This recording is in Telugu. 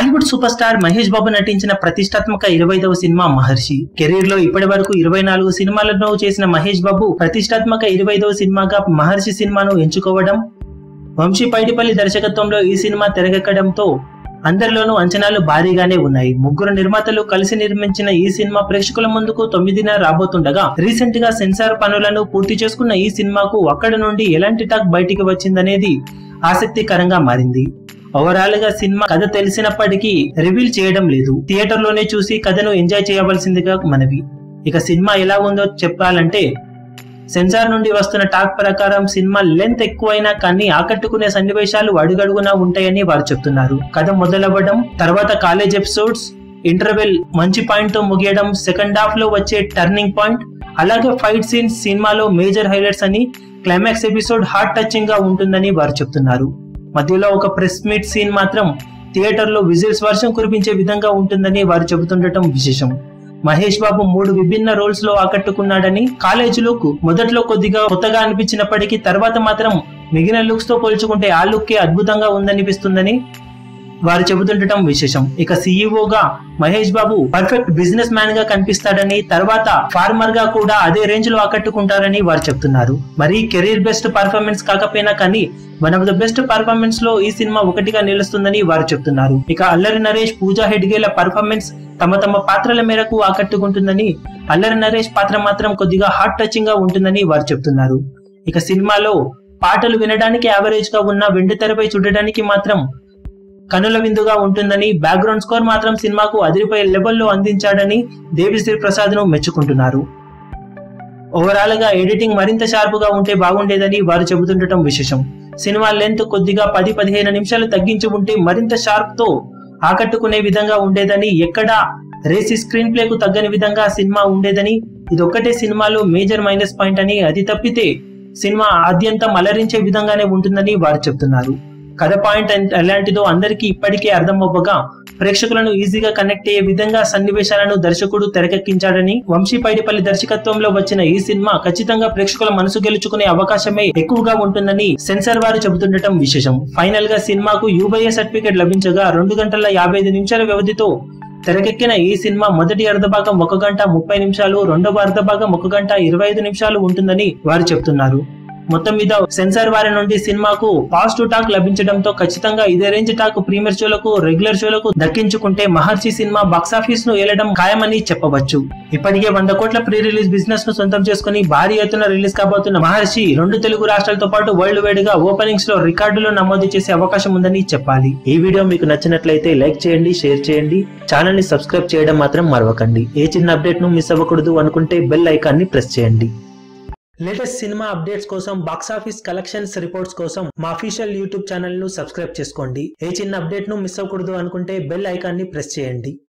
టాలీవుడ్ సూపర్ స్టార్ మహేష్ బాబు నటించిన ప్రతిష్టాత్మక ఇరవైదవ సినిమా మహర్షి కెరీర్ లో ఇప్పటి వరకు ఇరవై నాలుగు సినిమాలను చేసిన మహేష్ బాబు ప్రతిష్టాత్మక ఇరవైదవ సినిమాగా మహర్షి సినిమాను ఎంచుకోవడం వంశీ పైడిపల్లి దర్శకత్వంలో ఈ సినిమా తెరకెక్కడంతో అందరిలోనూ అంచనాలు భారీగానే ఉన్నాయి ముగ్గురు నిర్మాతలు కలిసి నిర్మించిన ఈ సినిమా ప్రేక్షకుల ముందుకు తొమ్మిదిన రాబోతుండగా రీసెంట్ గా సెన్సార్ పనులను పూర్తి చేసుకున్న ఈ సినిమాకు అక్కడి నుండి ఎలాంటి టాక్ బయటికి వచ్చిందనేది ఆసక్తికరంగా మారింది ఓవరాల్ గా సినిమా కథ తెలిసినప్పటికీ రివీల్ చేయడం లేదు థియేటర్ లోనే చూసి కథను ఎంజాయ్ చేయవలసిందిగా మనవి ఇక సినిమా ఎలా ఉందో చెప్పాలంటే సెన్సార్ నుండి వస్తున్న టాక్ ప్రకారం సినిమా లెంత్ ఎక్కువైనా కానీ ఆకట్టుకునే సన్నివేశాలు అడుగడుగునా ఉంటాయని వారు చెప్తున్నారు కథ మొదలవ్వడం తర్వాత కాలేజ్ ఎపిసోడ్స్ ఇంటర్వెల్ మంచి పాయింట్ తో ముగియడం సెకండ్ హాఫ్ లో వచ్చే టర్నింగ్ పాయింట్ అలాగే ఫైట్ సీన్స్ సినిమాలో మేజర్ హైలైట్స్ అని క్లైమాక్స్ ఎపిసోడ్ హార్ట్ టచింగ్ గా ఉంటుందని వారు చెప్తున్నారు మధ్యలో ఒక ప్రెస్ మీట్ సీన్ మాత్రం థియేటర్ లో విజిల్స్ వర్షం కురిపించే విధంగా ఉంటుందని వారు చెబుతుండటం విశేషం మహేష్ బాబు మూడు విభిన్న రోల్స్ లో ఆకట్టుకున్నాడని కాలేజీలోకు మొదట్లో కొద్దిగా కొత్తగా అనిపించినప్పటికీ తర్వాత మాత్రం మిగిలిన లుక్స్ తో పోల్చుకుంటే ఆ లుక్కే అద్భుతంగా ఉందనిపిస్తుందని వారు చెబుతుండటం విశేషం ఇక సీఈఓగా Mahesh Babu perfect businessman గా కనిపిస్తాడని తర్వాత ఫార్మర్ గా కూడా అదే రేంజ్ లో ఆకట్టుకుంటారని వారు చెప్తున్నారు మరి కెరీర్ బెస్ట్ పర్ఫార్మెన్స్ కాకపోయినా కానీ one of the best performance లో ఈ సినిమా ఒకటిగా నిలుస్తుందని వారు చెప్తున్నారు ఇక అల్లరి నరేష్ పూజా హెడ్గేల పర్ఫార్మెన్స్ తమ తమ పాత్రల మేరకు ఆకట్టుకుంటుందని అల్లరి నరేష్ పాత్ర మాత్రం కొద్దిగా హార్ట్ టచింగ్ గా ఉంటుందని వారు చెప్తున్నారు ఇక సినిమాలో పాటలు వినడానికి యావరేజ్ గా ఉన్న వెండి తెరపై చూడడానికి మాత్రం కనుల విందుగా ఉంటుందని బ్యాక్గ్రౌండ్ స్కోర్ మాత్రం సినిమాకు అదిరిపోయే లెవెల్లో అందించాడని దేవిశ్రీ ప్రసాద్ ను మెచ్చుకుంటున్నారు ఓవరాల్ గా ఎడిటింగ్ మరింత షార్ప్ గా ఉంటే బాగుండేదని వారు చెబుతుండటం విశేషం సినిమా లెంత్ కొద్దిగా పది పదిహేను నిమిషాలు తగ్గించి ఉంటే మరింత షార్ప్ తో ఆకట్టుకునే విధంగా ఉండేదని ఎక్కడా రేసి స్క్రీన్ ప్లేకు తగ్గని విధంగా సినిమా ఉండేదని ఇదొక్కటే సినిమాలో మేజర్ మైనస్ పాయింట్ అని అది తప్పితే సినిమా ఆద్యంతం అలరించే విధంగానే ఉంటుందని వారు చెప్తున్నారు కథ పాయింట్ ఎలాంటిదో అందరికీ ఇప్పటికే అర్థం అవ్వగా ప్రేక్షకులను ఈజీగా కనెక్ట్ అయ్యే విధంగా సన్నివేశాలను దర్శకుడు తెరకెక్కించాడని వంశీ పైడిపల్లి దర్శకత్వంలో వచ్చిన ఈ సినిమా ఖచ్చితంగా ప్రేక్షకుల మనసు గెలుచుకునే అవకాశమే ఎక్కువగా ఉంటుందని సెన్సార్ వారు చెబుతుండటం విశేషం ఫైనల్ గా సినిమాకు యూబైఏ సర్టిఫికేట్ లభించగా రెండు గంటల యాభై ఐదు నిమిషాల వ్యవధితో తెరకెక్కిన ఈ సినిమా మొదటి అర్ధభాగం ఒక గంట ముప్పై నిమిషాలు రెండవ అర్ధభాగం ఒక గంట ఇరవై ఐదు నిమిషాలు ఉంటుందని వారు చెప్తున్నారు మొత్తం మీద సెన్సార్ వారి నుండి సినిమాకు పాజిటివ్ టాక్ లభించడంతో ఖచ్చితంగా ఇదే రేంజ్ టాక్ ప్రీమియర్ షోలకు రెగ్యులర్ షోలకు దక్కించుకుంటే మహర్షి సినిమా బాక్సాఫీస్ ను ఏలడం ఖాయమని చెప్పవచ్చు ఇప్పటికే వంద కోట్ల ప్రీ రిలీజ్ బిజినెస్ ను సొంతం చేసుకుని భారీ ఎత్తున రిలీజ్ కాబోతున్న మహర్షి రెండు తెలుగు రాష్ట్రాలతో పాటు వరల్డ్ వైడ్ గా ఓపెనింగ్స్ లో రికార్డులు నమోదు చేసే అవకాశం ఉందని చెప్పాలి ఈ వీడియో మీకు నచ్చినట్లయితే లైక్ చేయండి షేర్ చేయండి ఛానల్ ని సబ్స్క్రైబ్ చేయడం మాత్రం మరవకండి ఏ చిన్న అప్డేట్ ను మిస్ అవ్వకూడదు అనుకుంటే బెల్ ఐకాన్ ని ప్రెస్ చేయండి లేటెస్ట్ సినిమా అప్డేట్స్ కోసం బాక్సాఫీస్ కలెక్షన్స్ రిపోర్ట్స్ కోసం మా అఫీషియల్ యూట్యూబ్ ఛానల్ ను సబ్స్క్రైబ్ చేసుకోండి ఏ చిన్న అప్డేట్ ను మిస్ అవ్వకూడదు అనుకుంటే బెల్ ఐకాన్ ని ప్రెస్ చేయండి